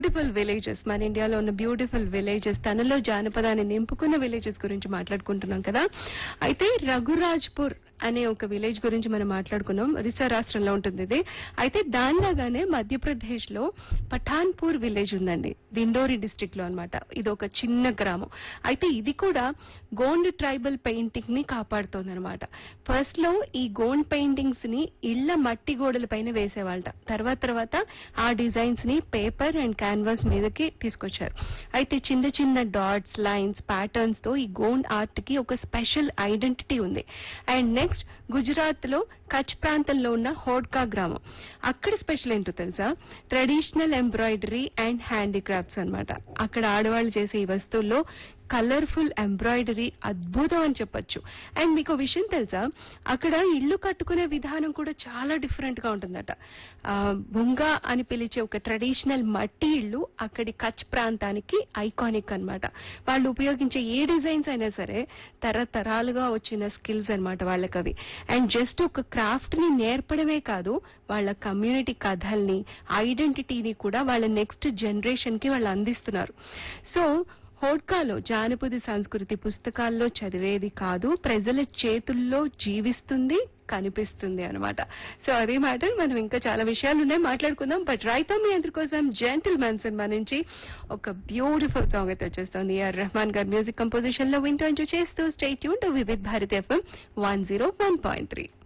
beautiful villages మన ఇండియాలో ఉన్న బ్యూటిఫుల్ విలేజెస్ తనలో జానపదాన్ని నింపుకున్న విలేజెస్ గురించి మాట్లాడుకుంటున్నాం కదా అయితే రఘురాజ్పూర్ అనే ఒక విలేజ్ గురించి మనం మాట్లాడుకున్నాం ఒరిస్సా రాష్ట్రంలో ఉంటుంది ఇది అయితే దానిలాగానే మధ్యప్రదేశ్ లో పఠాన్పూర్ విలేజ్ ఉందండి దిండోరి డిస్ట్రిక్ట్ లో అన్నమాట ఇది ఒక చిన్న గ్రామం అయితే ఇది కూడా గోండ్ ట్రైబల్ పెయింటింగ్ ని కాపాడుతోంది అనమాట ఫస్ట్ లో ఈ గోండ్ పెయింటింగ్స్ ని ఇళ్ల మట్టి గోడల పైన వేసేవాళ్ళట తర్వాత తర్వాత ఆ డిజైన్స్ ని పేపర్ అండ్ క్యాన్వాస్ మీదకి తీసుకొచ్చారు అయితే చిన్న చిన్న డాట్స్ లైన్స్ ప్యాటర్న్స్ తో ఈ గోండ్ ఆర్ట్ కి ఒక స్పెషల్ ఐడెంటిటీ ఉంది అండ్ నెక్స్ట్ గుజరాత్ లో కచ్ ప్రాంతంలో ఉన్న హోడ్కా గ్రామం అక్కడ స్పెషల్ ఏంటో తెలుసా ట్రెడిషనల్ ఎంబ్రాయిడరీ అండ్ హ్యాండీక్రాఫ్ట్స్ అన్నమాట అక్కడ ఆడవాళ్ళు చేసే ఈ వస్తువుల్లో కలర్ఫుల్ ఎంబ్రాయిడరీ అద్భుతం అని చెప్పొచ్చు అండ్ మీకు విషయం తెలుసా అక్కడ ఇల్లు కట్టుకునే విధానం కూడా చాలా డిఫరెంట్ గా ఉంటుందట ఆ, బుంగా అని పిలిచే ఒక ట్రెడిషనల్ మట్టి ఇల్లు అక్కడి కచ్ ప్రాంతానికి ఐకానిక్ అన్నమాట వాళ్ళు ఉపయోగించే ఏ డిజైన్స్ అయినా సరే తరతరాలుగా వచ్చిన స్కిల్స్ అన్నమాట వాళ్ళకి అవి అండ్ జస్ట్ ఒక క్రాఫ్ట్ ని నేర్పడమే కాదు వాళ్ళ కమ్యూనిటీ కథల్ని ఐడెంటిటీని కూడా వాళ్ళ నెక్స్ట్ జనరేషన్ కి వాళ్ళు అందిస్తున్నారు సో హోడ్కాలో జానపద సంస్కృతి పుస్తకాల్లో చదివేది కాదు ప్రజల చేతుల్లో జీవిస్తుంది కనిపిస్తుంది అన్నమాట సో అదే మ్యాటర్ మనం ఇంకా చాలా విషయాలు ఉన్నాయి మాట్లాడుకుందాం బట్ రైతా మీ అందరి కోసం జెంటిల్ మ్యాన్ సినిమా నుంచి ఒక బ్యూటిఫుల్ సాంగ్ అయితే వచ్చేస్తుంది ఆర్ రెహమాన్ గారి మ్యూజిక్ కంపోజిషన్ లో వింటూ ఎంజాయ్ చేస్తూ స్టేట్ యూన్ to Vividh Bharati FM one zero one point three